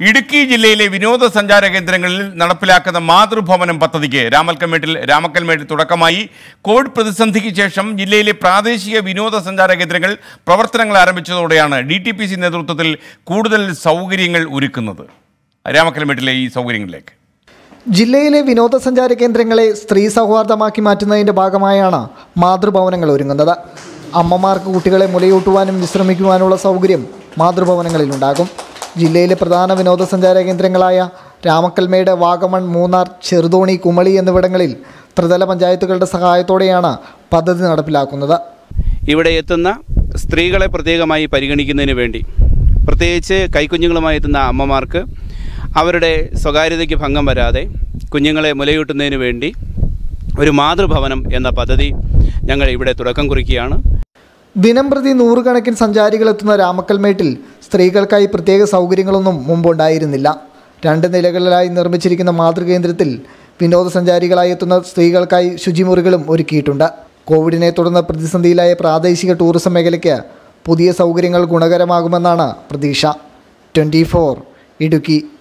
ഇടുക്കി ജില്ലയിലെ വിനോദസഞ്ചാര കേന്ദ്രങ്ങളിൽ നടപ്പിലാക്കുന്ന മാതൃഭവനം പദ്ധതിക്ക് രാമൽക്കൽമേട്ടിൽ രാമക്കൽമേട്ടിൽ തുടക്കമായി കോവിഡ് പ്രതിസന്ധിക്ക് ശേഷം ജില്ലയിലെ പ്രാദേശിക വിനോദസഞ്ചാര കേന്ദ്രങ്ങൾ പ്രവർത്തനങ്ങൾ ആരംഭിച്ചതോടെയാണ് ഡി ടി പി സി നേതൃത്വത്തിൽ കൂടുതൽ സൗകര്യങ്ങൾ ഒരുക്കുന്നത് രാമക്കൽമേട്ടിലെ ഈ സൗകര്യങ്ങളിലേക്ക് ജില്ലയിലെ വിനോദസഞ്ചാര കേന്ദ്രങ്ങളെ സ്ത്രീ സൗഹാർദ്ദമാക്കി മാറ്റുന്നതിൻ്റെ ഭാഗമായാണ് മാതൃഭവനങ്ങൾ ഒരുങ്ങുന്നത് അമ്മമാർക്ക് കുട്ടികളെ മുലയൂട്ടുവാനും വിശ്രമിക്കുവാനുള്ള സൗകര്യം മാതൃഭവനങ്ങളിലുണ്ടാകും ജില്ലയിലെ പ്രധാന വിനോദസഞ്ചാര കേന്ദ്രങ്ങളായ രാമക്കൽമേട് വാഗമൺ മൂന്നാർ ചെറുതോണി കുമളി എന്നിവിടങ്ങളിൽ ത്രിതല പഞ്ചായത്തുകളുടെ സഹായത്തോടെയാണ് പദ്ധതി നടപ്പിലാക്കുന്നത് ഇവിടെ എത്തുന്ന സ്ത്രീകളെ പ്രത്യേകമായി പരിഗണിക്കുന്നതിന് വേണ്ടി പ്രത്യേകിച്ച് കൈക്കുഞ്ഞുങ്ങളുമായി എത്തുന്ന അമ്മമാർക്ക് അവരുടെ സ്വകാര്യതയ്ക്ക് ഭംഗം വരാതെ കുഞ്ഞുങ്ങളെ മുലയൂട്ടുന്നതിന് വേണ്ടി ഒരു മാതൃഭവനം എന്ന പദ്ധതി ഞങ്ങൾ ഇവിടെ തുടക്കം കുറിക്കുകയാണ് ദിനം പ്രതി നൂറുകണക്കിന് സഞ്ചാരികൾ എത്തുന്ന രാമക്കൽമേട്ടിൽ സ്ത്രീകൾക്കായി പ്രത്യേക സൗകര്യങ്ങളൊന്നും മുമ്പുണ്ടായിരുന്നില്ല രണ്ട് നിലകളിലായി നിർമ്മിച്ചിരിക്കുന്ന മാതൃകേന്ദ്രത്തിൽ വിനോദസഞ്ചാരികളായി എത്തുന്ന സ്ത്രീകൾക്കായി ശുചിമുറികളും ഒരുക്കിയിട്ടുണ്ട് കോവിഡിനെ തുടർന്ന് പ്രതിസന്ധിയിലായ പ്രാദേശിക ടൂറിസം മേഖലയ്ക്ക് പുതിയ സൗകര്യങ്ങൾ ഗുണകരമാകുമെന്നാണ് പ്രതീക്ഷ ട്വൻറ്റി ഇടുക്കി